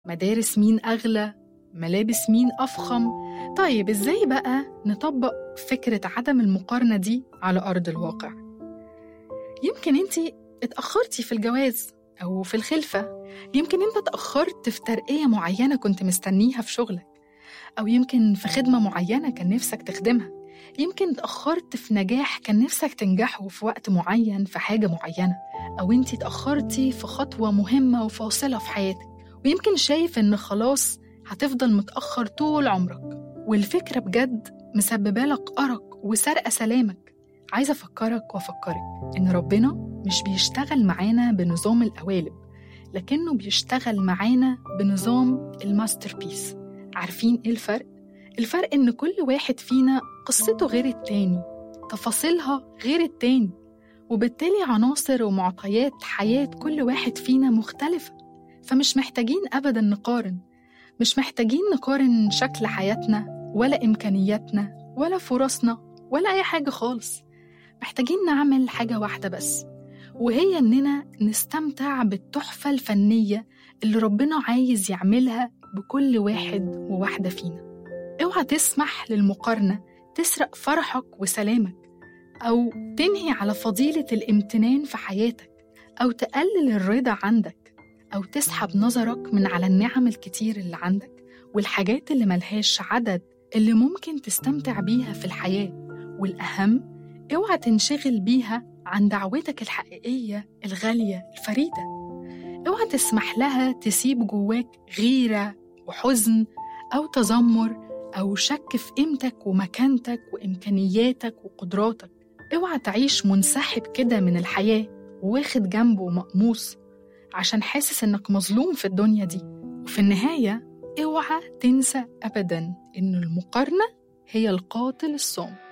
مدارس مين أغلى ملابس مين أفخم طيب إزاي بقى نطبق فكرة عدم المقارنة دي على أرض الواقع يمكن أنت اتأخرتي في الجواز أو في الخلفة يمكن أنت اتأخرت في ترقية معينة كنت مستنيها في شغلك أو يمكن في خدمة معينة كان نفسك تخدمها يمكن اتأخرت في نجاح كان نفسك تنجحه في وقت معين في حاجة معينة أو أنت اتأخرتي في خطوة مهمة وفاصلة في حياتك ويمكن شايف إن خلاص هتفضل متأخر طول عمرك والفكرة بجد مسببة لك أرق وسرقة سلامك عايزة أفكرك وأفكرك إن ربنا مش بيشتغل معانا بنظام القوالب لكنه بيشتغل معانا بنظام الماستر بيس عارفين إيه الفرق؟ الفرق إن كل واحد فينا قصته غير التاني تفاصيلها غير التاني وبالتالي عناصر ومعطيات حياة كل واحد فينا مختلفة فمش محتاجين أبدا نقارن مش محتاجين نقارن شكل حياتنا ولا إمكانياتنا ولا فرصنا ولا أي حاجة خالص محتاجين نعمل حاجة واحدة بس وهي إننا نستمتع بالتحفة الفنية اللي ربنا عايز يعملها بكل واحد وواحدة فينا اوعى تسمح للمقارنة تسرق فرحك وسلامك أو تنهي على فضيلة الامتنان في حياتك أو تقلل الرضا عندك أو تسحب نظرك من على النعم الكتير اللي عندك والحاجات اللي ملهاش عدد اللي ممكن تستمتع بيها في الحياة والأهم اوعى تنشغل بيها عن دعوتك الحقيقية الغالية الفريدة اوعى تسمح لها تسيب جواك غيرة وحزن أو تذمر أو شك في قيمتك ومكانتك وإمكانياتك وقدراتك اوعى تعيش منسحب كده من الحياة واخد جنبه مقموص عشان حاسس إنك مظلوم في الدنيا دي وفي النهاية اوعى تنسى أبدا إن المقارنة هي القاتل الصامت